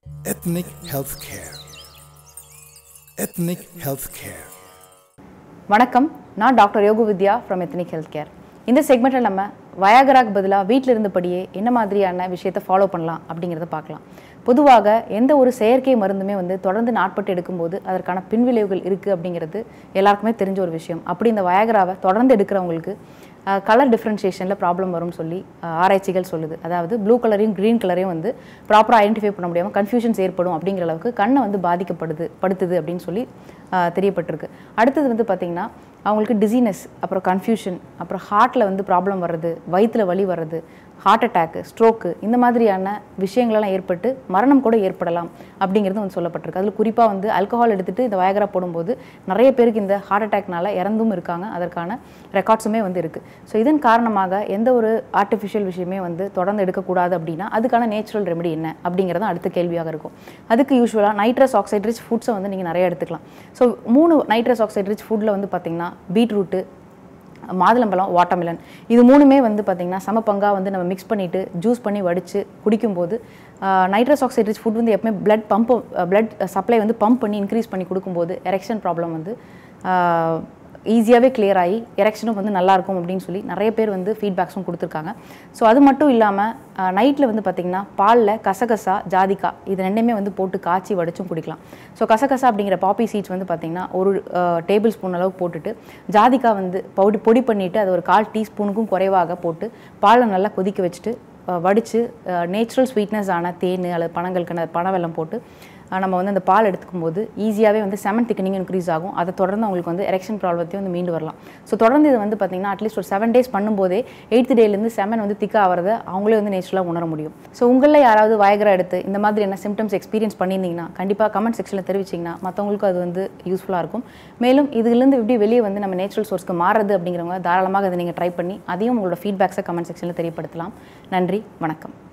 Ethnic Healthcare. Ethnic Healthcare. வணக்கம் நான் doctor Yogu Vidya from ethnic healthcare இந்த செக்மெண்ட்டில் நம்ம வயாகராக்கு பதிலாக வீட்டில் இருந்தபடியே என்ன மாதிரியான விஷயத்தை ஃபாலோ பண்ணலாம் அப்படிங்கிறத பார்க்கலாம் பொதுவாக எந்த ஒரு செயற்கை மருந்துமே வந்து தொடர்ந்து நாட்பட்டு எடுக்கும்போது அதற்கான பின்விளைவுகள் இருக்குது அப்படிங்கிறது எல்லாருக்குமே தெரிஞ்ச ஒரு விஷயம் அப்படி இந்த வயாகராவை தொடர்ந்து எடுக்கிறவங்களுக்கு கலர் டிஃப்ரென்ஷியேஷனில் ப்ராப்ளம் வரும்னு சொல்லி அஹ், ஆராய்ச்சிகள் சொல்லுது அதாவது ப்ளூ கலரையும் க்ரீன் கலரையும் வந்து ப்ராப்பராக ஐடென்டிஃபை பண்ண முடியாமல் கன்ஃபியூஷன்ஸ் ஏற்படும் அப்படிங்கிற அளவுக்கு கண்ணை வந்து பாதிக்கப்படுது படுத்துது அப்படின்னு சொல்லி அஹ், தெரியப்பட்டிருக்கு அடுத்தது வந்து பார்த்திங்கன்னா அவங்களுக்கு டிசீனஸ் அப்புறம் கன்ஃபியூஷன் அப்புறம் ஹார்ட்டில் வந்து ப்ராப்ளம் வர்றது வயிற்றில் வலி வர்றது ஹார்ட் அட்டாக்கு ஸ்ட்ரோக்கு இந்த மாதிரியான விஷயங்களெல்லாம் ஏற்பட்டு மரணம் கூட ஏற்படலாம் அப்படிங்கிறது வந்து சொல்லப்பட்டிருக்கு அதில் குறிப்பாக வந்து ஆல்கஹால் எடுத்துகிட்டு இந்த வயகரா போடும்போது நிறைய பேருக்கு இந்த ஹார்ட் அட்டாக்னால இறந்தும் இருக்காங்க அதற்கான ரெக்கார்ட்ஸுமே வந்து இருக்குது ஸோ இதன் காரணமாக எந்த ஒரு ஆர்டிஃபிஷியல் விஷயமே வந்து தொடர்ந்து எடுக்கக்கூடாது அப்படின்னா அதுக்கான நேச்சுரல் ரெமெடி என்ன அப்படிங்கிறது அடுத்த கேள்வியாக இருக்கும் அதுக்கு யூஸ்வலாக நைட்ரஸ் ஆக்சைட் ரிச் ஃபுட்ஸை வந்து நீங்கள் நிறைய எடுத்துக்கலாம் ஸோ மூணு நைட்ரஸ் ஆக்சைட் ரிச் ஃபுட்டில் வந்து பார்த்திங்கன்னா பீட்ரூட்டு மாதுளம்பழம் வாட்டர்மெலன் இது மூணுமே வந்து பார்த்திங்கன்னா சம பங்காக வந்து நம்ம மிக்ஸ் பண்ணிவிட்டு ஜூஸ் பண்ணி வடித்து குடிக்கும்போது நைட்ரஸ் ஆக்சைட் ரிச் ஃபுட் வந்து எப்பவுமே பிளட் பம்ப் பிளட் சப்ளை வந்து பம்ப் பண்ணி இன்க்ரீஸ் பண்ணி கொடுக்கும்போது எரெக்ஷன் ப்ராப்ளம் வந்து ஈஸியாகவே clear ஆகி எரெக்ஷனும் வந்து நல்லாயிருக்கும் அப்படின்னு சொல்லி நிறைய பேர் வந்து ஃபீட்பேக்ஸும் கொடுத்துருக்காங்க ஸோ அது மட்டும் இல்லாமல் நைட்டில் வந்து பார்த்திங்கன்னா பாலில் கசகசா ஜாதிக்கா இது ரெண்டுமே வந்து போட்டு காய்ச்சி வடிச்சும் குடிக்கலாம் ஸோ கசகசா அப்படிங்கிற பாப்பி சீட்ஸ் வந்து பார்த்திங்கன்னா ஒரு டேபிள் ஸ்பூன் அளவுக்கு போட்டுட்டு ஜாதிக்கா வந்து பவுடி பொடி பண்ணிவிட்டு அது ஒரு கால் டீஸ்பூனுக்கும் குறைவாக போட்டு பாலை நல்லா கொதிக்க வச்சுட்டு அஹ், வடித்து நேச்சுரல் ஸ்வீட்னஸ் ஆன தேன் அல்லது பனங்கல்கண்டு பனவெல்லம் போட்டு அஹ், நம்ம வந்து அந்த பால் எடுத்துக்கும் போது ஈஸியாகவே வந்து செமன் திக்கனிங் இன்க்ரீஸ் ஆகும் அதை தொடர்ந்து அவங்களுக்கு வந்து எரெக்ஷன் ப்ராப்ளத்தையும் வந்து மீண்டு வரலாம் ஸோ தொடர்ந்து இது வந்து பார்த்திங்கன்னா அட்லீஸ்ட் ஒரு செவன் டேஸ் பண்ணும்போதே எயித்து டேலேருந்து செமன் வந்து திக்காக ஆகிறத அவங்களே வந்து நேச்சுரலாக உணர முடியும் ஸோ உங்களில் யாராவது வயகரா எடுத்து இந்த மாதிரி என்ன சிம்டம்ஸ் எக்ஸ்பீரியன்ஸ் பண்ணியிருந்தீங்கன்னா கண்டிப்பாக கமெண்ட் செக்ஷனில் தெரிவிச்சிங்கன்னா மற்றவங்களுக்கும் அது வந்து யூஸ்ஃபுல்லாக இருக்கும் மேலும் இதுலேருந்து எப்படி வெளியே வந்து நம்ம நேச்சுரல் சோர்ஸ்க்கு மாறுறது அப்படிங்கிறவங்க தாராளமாக அதை நீங்கள் ட்ரை பண்ணி அதையும் உங்களோட ஃபீட்பேக்ஸை கமெண்ட் செக்ஷனில் தெரியப்படுத்தலாம் நன்றி வணக்கம்